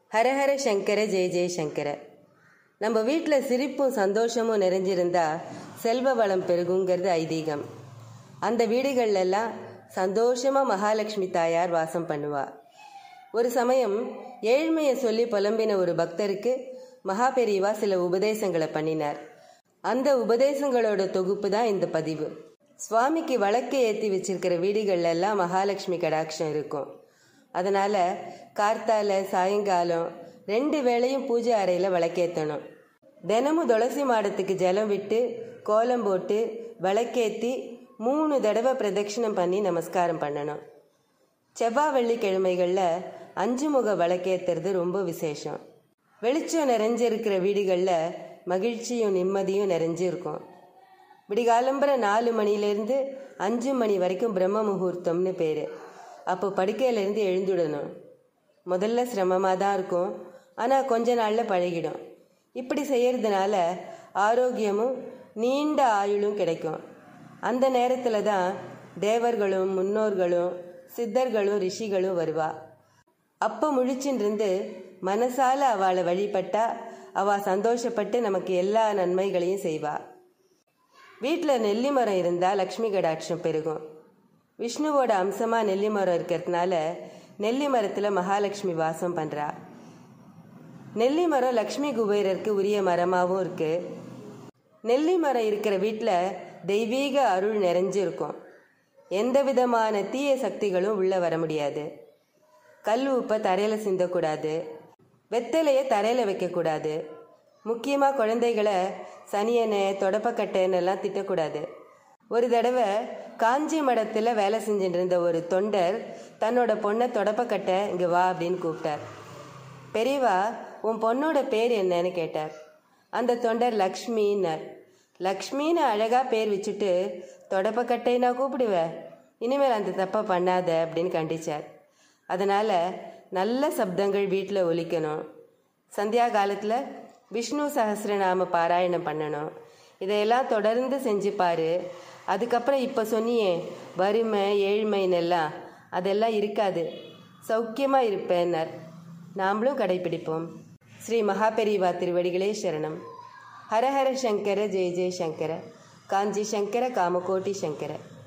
ஹரஹர சங்கர ஜெய ஜெய சங்கர நம்ம வீட்டில் சிரிப்பும் சந்தோஷமும் நிறைஞ்சிருந்தா செல்வ வளம் பெருகுங்கிறது ஐதீகம் அந்த வீடுகள்ல எல்லாம் சந்தோஷமா மகாலட்சுமி தாயார் வாசம் பண்ணுவா ஒரு சமயம் ஏழ்மையை சொல்லி புலம்பின ஒரு பக்தருக்கு மகா பெரியவா சில உபதேசங்களை பண்ணினார் அந்த உபதேசங்களோட தொகுப்பு தான் இந்த பதிவு சுவாமிக்கு வழக்கை ஏற்றி வச்சிருக்கிற வீடுகள்ல எல்லாம் மகாலட்சுமி கடாட்சம் இருக்கும் அதனால கார்த்தால சாயங்காலம் ரெண்டு வேளையும் பூஜை அறையில் விளக்கேற்றணும் தினமும் துளசி மாடத்துக்கு ஜலம் விட்டு கோலம் போட்டு விளக்கேற்றி மூணு தடவை பிரதட்சிணம் பண்ணி நமஸ்காரம் பண்ணணும் செவ்வாய் வெள்ளிக்கிழமைகளில் அஞ்சு முக விளக்கேற்றுறது ரொம்ப விசேஷம் வெளிச்சம் நிறைஞ்சிருக்கிற வீடுகளில் மகிழ்ச்சியும் நிம்மதியும் நிறைஞ்சிருக்கும் விடிகாலம்பர நாலு மணிலேருந்து அஞ்சு மணி வரைக்கும் பிரம்ம முகூர்த்தம்னு பேர் அப்போ படுக்கையிலேருந்து எழுந்துடணும் முதல்ல சிரமமாக தான் இருக்கும் ஆனால் கொஞ்ச நாளில் பழகிடும் இப்படி செய்யறதுனால ஆரோக்கியமும் நீண்ட ஆயுளும் கிடைக்கும் அந்த நேரத்தில் தான் தேவர்களும் முன்னோர்களும் சித்தர்களும் ரிஷிகளும் வருவா அப்போ முழிச்சின்றிருந்து மனசால அவளை வழிபட்டா அவ சந்தோஷப்பட்டு நமக்கு எல்லா நன்மைகளையும் செய்வா வீட்டில் நெல்லி மரம் இருந்தால் லக்ஷ்மி கடாட்சம் பெருகும் விஷ்ணுவோட அம்சமாக நெல்லி மரம் இருக்கிறதுனால நெல்லி மரத்தில் மகாலட்சுமி வாசம் பண்ணுறா நெல்லி மரம் லக்ஷ்மி குபேரருக்கு உரிய மரமாகவும் இருக்கு நெல்லி மரம் இருக்கிற வீட்டில் தெய்வீக அருள் நிறைஞ்சு இருக்கும் எந்த விதமான தீய சக்திகளும் உள்ளே வர முடியாது கல் உப்பை தரையில் சிந்தக்கூடாது வெத்தலையை தரையில் வைக்கக்கூடாது முக்கியமாக குழந்தைகளை சனியனை தொடப்பக்கட்டைன்னு எல்லாம் திட்டக்கூடாது ஒரு தடவை காஞ்சி மடத்தில் வேலை செஞ்சுட்டு இருந்த ஒரு தொண்டர் தன்னோட பொண்ணை தொடப்பக்கட்டை இங்கே வா அப்படின்னு கூப்பிட்டார் பெரியவா உன் பொண்ணோட பேர் என்னன்னு கேட்டார் அந்த தொண்டர் லக்ஷ்மின்னார் லக்ஷ்மின்னு அழகாக பேர் வச்சுட்டு தொடப்பக்கட்டை நான் கூப்பிடுவேன் இனிமேல் அந்த தப்பை பண்ணாத அப்படின்னு கண்டிச்சார் அதனால் நல்ல சப்தங்கள் வீட்டில் ஒலிக்கணும் சந்தியா காலத்தில் விஷ்ணு சஹஸ்ரநாம பாராயணம் பண்ணணும் இதையெல்லாம் தொடர்ந்து செஞ்சு பாரு அதுக்கப்புறம் இப்போ சொன்னியே வறுமை ஏழ்மைன்னெல்லாம் அதெல்லாம் இருக்காது சௌக்கியமாக இருப்பேன்னார் நாமளும் கடைபிடிப்போம் ஸ்ரீ மகாபெரிவா திருவடிகளே சரணம் ஹரஹர சங்கர ஜெய ஜெய சங்கர காஞ்சி சங்கர காமகோட்டி சங்கர